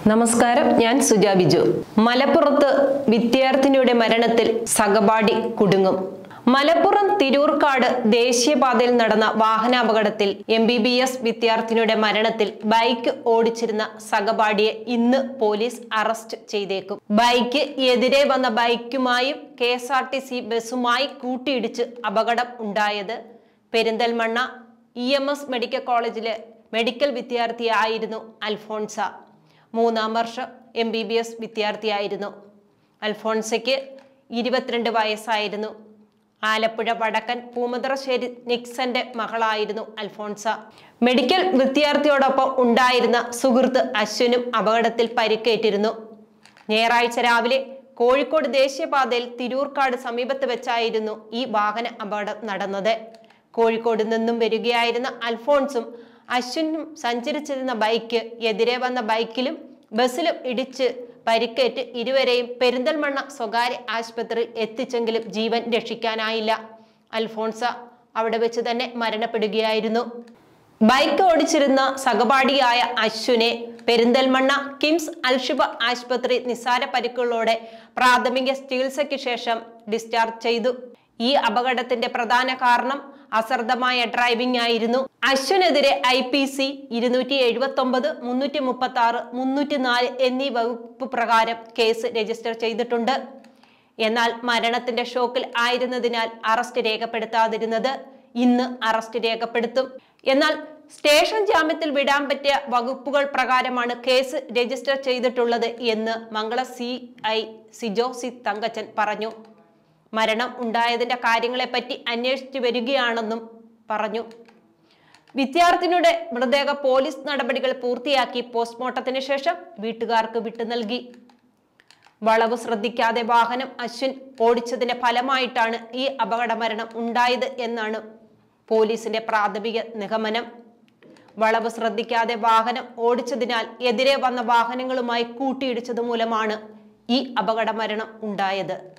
നമസ്കാരം ഞാൻ സുജാ ബിജു മലപ്പുറത്ത് വിദ്യാർത്ഥിനിയുടെ മരണത്തിൽ സഹപാഠി കുടുങ്ങും മലപ്പുറം തിരൂർക്കാട് ദേശീയപാതയിൽ നടന്ന വാഹനാപകടത്തിൽ എം ബി ബി എസ് വിദ്യാർത്ഥിനിയുടെ മരണത്തിൽ ബൈക്ക് ഓടിച്ചിരുന്ന സഹപാഠിയെ ഇന്ന് പോലീസ് അറസ്റ്റ് ചെയ്തേക്കും ബൈക്ക് എതിരെ വന്ന ബൈക്കുമായും K S R T C ബസ്സുമായി കൂട്ടിയിടിച്ച് അപകടം ഉണ്ടായത് Perinthalmanna E M S medical കോളേജിലെ മെഡിക്കൽ വിദ്യാർത്ഥിയായിരുന്നു അൽഫോൺസ മൂന്നാം വർഷം എം ബി ബി എസ് വിദ്യാർത്ഥിയായിരുന്നു അൽഫോൺസയ്ക്ക് ഇരുപത്തിരണ്ട് വയസ്സായിരുന്നു ആലപ്പുഴ വടക്കൻ പൂമതറശ്ശേരി നിക്സന്റെ മകളായിരുന്നു അൽഫോൺസ മെഡിക്കൽ വിദ്യാർത്ഥിയോടൊപ്പം ഉണ്ടായിരുന്ന സുഹൃത്ത് അശ്വിനും അപകടത്തിൽ പരിക്കേറ്റിരുന്നു ഞായറാഴ്ച രാവിലെ കോഴിക്കോട് ദേശീയപാതയിൽ തിരൂർക്കാട് സമീപത്ത് വെച്ചായിരുന്നു ഈ വാഹന അപകടം നടന്നത് കോഴിക്കോട് നിന്നും വരികയായിരുന്ന അൽഫോൺസും അശ്വിനും സഞ്ചരിച്ചിരുന്ന ബൈക്ക് എതിരെ വന്ന ബൈക്കിലും ബസ്സിലും ഇടിച്ച് പരിക്കേറ്റ് ഇരുവരെയും പെരിന്തൽമണ്ണ സ്വകാര്യ ആശുപത്രിയിൽ എത്തിച്ചെങ്കിലും ജീവൻ രക്ഷിക്കാനായില്ല അൽഫോൺസ അവിടെ വെച്ച് തന്നെ മരണപ്പെടുകയായിരുന്നു ബൈക്ക് ഓടിച്ചിരുന്ന സഹപാഠിയായ അശ്വിനെ പെരിന്തൽമണ്ണ കിംസ് അൽഷിബ ആശുപത്രി നിസ്സാര പരിക്കുകളോടെ പ്രാഥമിക ചികിത്സയ്ക്ക് ശേഷം ഡിസ്ചാർജ് ചെയ്തു ഈ അപകടത്തിന്റെ പ്രധാന കാരണം അശ്രദ്ധമായ ഡ്രൈവിംഗ് ആയിരുന്നു അശ്വിനെതിരെ ഐ പി സി ഇരുന്നൂറ്റി എഴുപത്തി ഒമ്പത് മുന്നൂറ്റി മുപ്പത്തി ആറ് മുന്നൂറ്റി നാല് എന്നീ വകുപ്പ് പ്രകാരം കേസ് രജിസ്റ്റർ ചെയ്തിട്ടുണ്ട് എന്നാൽ മരണത്തിന്റെ ഷോക്കിൽ ആയിരുന്നതിനാൽ അറസ്റ്റ് രേഖപ്പെടുത്താതിരുന്നത് ഇന്ന് അറസ്റ്റ് രേഖപ്പെടുത്തും എന്നാൽ സ്റ്റേഷൻ ജാമ്യത്തിൽ വിടാൻ പറ്റിയ വകുപ്പുകൾ പ്രകാരമാണ് കേസ് രജിസ്റ്റർ ചെയ്തിട്ടുള്ളത് എന്ന് Mangala C I Sijo C Thankachan പറഞ്ഞു മരണം ഉണ്ടായതിന്റെ കാര്യങ്ങളെപ്പറ്റി അന്വേഷിച്ചു വരികയാണെന്നും പറഞ്ഞു വിദ്യാർത്ഥിനിയുടെ മൃതദേഹ പോലീസ് നടപടികൾ പൂർത്തിയാക്കി പോസ്റ്റ്മോർട്ടത്തിന് ശേഷം വീട്ടുകാർക്ക് വിട്ടു നൽകി വളവ് ശ്രദ്ധിക്കാതെ വാഹനം അശ്വിൻ ഓടിച്ചതിന്റെ ഫലമായിട്ടാണ് ഈ അപകട മരണം ഉണ്ടായത് എന്നാണ് പോലീസിന്റെ പ്രാഥമിക നിഗമനം വളവ് ശ്രദ്ധിക്കാതെ വാഹനം ഓടിച്ചതിനാൽ എതിരെ വന്ന വാഹനങ്ങളുമായി കൂട്ടിയിടിച്ചത് മൂലമാണ് ഈ അപകട മരണം ഉണ്ടായത്